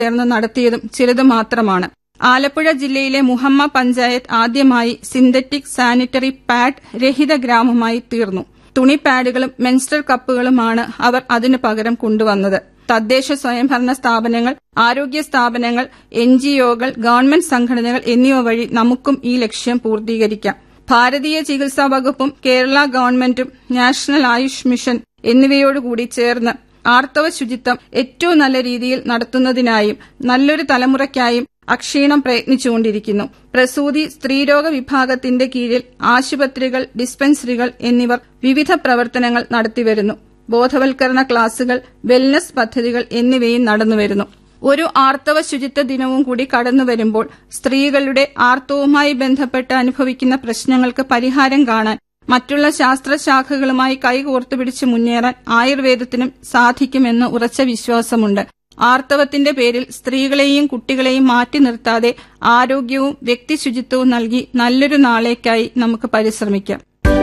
ചേർന്ന് നടത്തിയതും ചിലത് മാത്രമാണ് ആലപ്പുഴ ജില്ലയിലെ മുഹമ്മ പഞ്ചായത്ത് ആദ്യമായി സിന്തറ്റിക് സാനിറ്ററി പാഡ് രഹിത ഗ്രാമമായി തീർന്നു തുണി പാഡുകളും മെൻസ്റ്റർ കപ്പുകളുമാണ് അവർ അതിനു പകരം കൊണ്ടുവന്നത് തദ്ദേശ സ്വയംഭരണ സ്ഥാപനങ്ങൾ ആരോഗ്യ സ്ഥാപനങ്ങൾ എൻ ജിഒകൾ ഗവൺമെന്റ് സംഘടനകൾ എന്നിവ വഴി നമുക്കും ഈ ലക്ഷ്യം പൂർത്തീകരിക്കാം ഭാരതീയ ചികിത്സാ വകുപ്പും കേരള ഗവൺമെന്റും നാഷണൽ ആയുഷ് മിഷൻ എന്നിവയോടുകൂടി ചേർന്ന് ആർത്തവ ശുചിത്വം ഏറ്റവും നല്ല രീതിയിൽ നടത്തുന്നതിനായും നല്ലൊരു തലമുറയ്ക്കായും അക്ഷീണം പ്രയത്നിച്ചുകൊണ്ടിരിക്കുന്നു പ്രസൂതി സ്ത്രീരോഗ വിഭാഗത്തിന്റെ കീഴിൽ ആശുപത്രികൾ ഡിസ്പെൻസറികൾ എന്നിവർ വിവിധ പ്രവർത്തനങ്ങൾ നടത്തിവരുന്നു ബോധവൽക്കരണ ക്ലാസുകൾ വെൽനസ് പദ്ധതികൾ എന്നിവയും നടന്നുവരുന്നു ഒരു ആർത്തവ ശുചിത്വ ദിനവും കൂടി കടന്നു വരുമ്പോൾ സ്ത്രീകളുടെ ആർത്തവുമായി ബന്ധപ്പെട്ട് അനുഭവിക്കുന്ന പ്രശ്നങ്ങൾക്ക് പരിഹാരം കാണാൻ മറ്റുള്ള ശാസ്ത്രശാഖകളുമായി കൈകോർത്തു പിടിച്ച് മുന്നേറാൻ ആയുർവേദത്തിനും സാധിക്കുമെന്ന് ഉറച്ച വിശ്വാസമുണ്ട് ആർത്തവത്തിന്റെ പേരിൽ സ്ത്രീകളെയും കുട്ടികളെയും മാറ്റി നിർത്താതെ ആരോഗ്യവും വ്യക്തിശുചിത്വവും നൽകി നല്ലൊരു നാളേക്കായി നമുക്ക് പരിശ്രമിക്കാം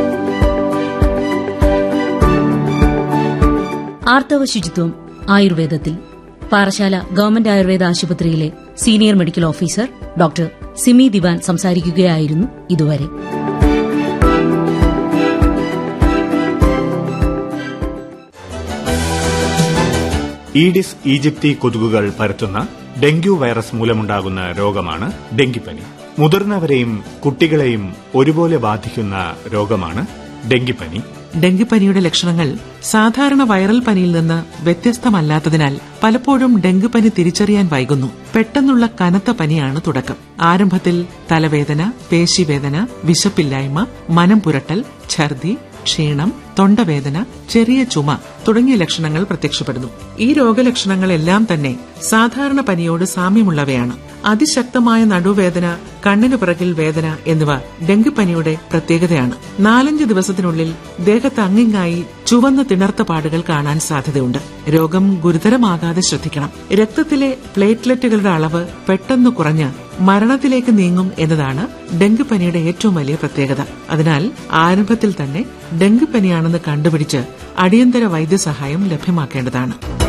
ആർത്തവ ശുചിത്വം ആയുർവേദത്തിൽ പാറശാല ഗവൺമെന്റ് ആയുർവേദ ആശുപത്രിയിലെ senior medical officer doctor Simi Diwan സംസാരിക്കുകയായിരുന്നു ഇതുവരെ ഈഡിസ് ഈജിപ്തി കൊതുകുകൾ പരത്തുന്ന ഡെങ്കു വൈറസ് മൂലമുണ്ടാകുന്ന രോഗമാണ് ഡെങ്കിപ്പനി മുതിർന്നവരെയും കുട്ടികളെയും ഒരുപോലെ ബാധിക്കുന്ന രോഗമാണ് ഡെങ്കിപ്പനി ഡെങ്കിപ്പനിയുടെ ലക്ഷണങ്ങൾ സാധാരണ വൈറൽ പനിയിൽ നിന്ന് വ്യത്യസ്തമല്ലാത്തതിനാൽ പലപ്പോഴും ഡെങ്കിപ്പനി തിരിച്ചറിയാൻ വൈകുന്നു പെട്ടെന്നുള്ള കനത്ത പനിയാണ് തുടക്കം ആരംഭത്തിൽ തലവേദന പേശിവേദന വിശപ്പില്ലായ്മ മനം പുരട്ടൽ ഛർദി ക്ഷീണം തൊണ്ടവേദന ചെറിയ ചുമ തുടങ്ങിയ ലക്ഷണങ്ങൾ പ്രത്യക്ഷപ്പെടുന്നു ഈ രോഗലക്ഷണങ്ങളെല്ലാം തന്നെ സാധാരണ പനിയോട് സാമ്യമുള്ളവയാണ് അതിശക്തമായ നടുവേദന കണ്ണിനു പിറകിൽ വേദന എന്നിവ ഡെങ്കിപ്പനിയുടെ പ്രത്യേകതയാണ് നാലഞ്ച് ദിവസത്തിനുള്ളിൽ ദേഹത്ത് അങ്ങിങ്ങായി ചുവന്ന തിണർത്ത പാടുകൾ കാണാൻ സാധ്യതയുണ്ട് രോഗം ഗുരുതരമാകാതെ ശ്രദ്ധിക്കണം രക്തത്തിലെ പ്ലേറ്റ്ലെറ്റുകളുടെ അളവ് പെട്ടെന്ന് കുറഞ്ഞ് മരണത്തിലേക്ക് നീങ്ങും എന്നതാണ് ഡെങ്കിപ്പനിയുടെ ഏറ്റവും വലിയ പ്രത്യേകത അതിനാൽ ആരംഭത്തിൽ തന്നെ ഡെങ്കിപ്പനിയാണെന്ന് കണ്ടുപിടിച്ച് അടിയന്തര വൈദ്യസഹായം ലഭ്യമാക്കേണ്ടതാണ്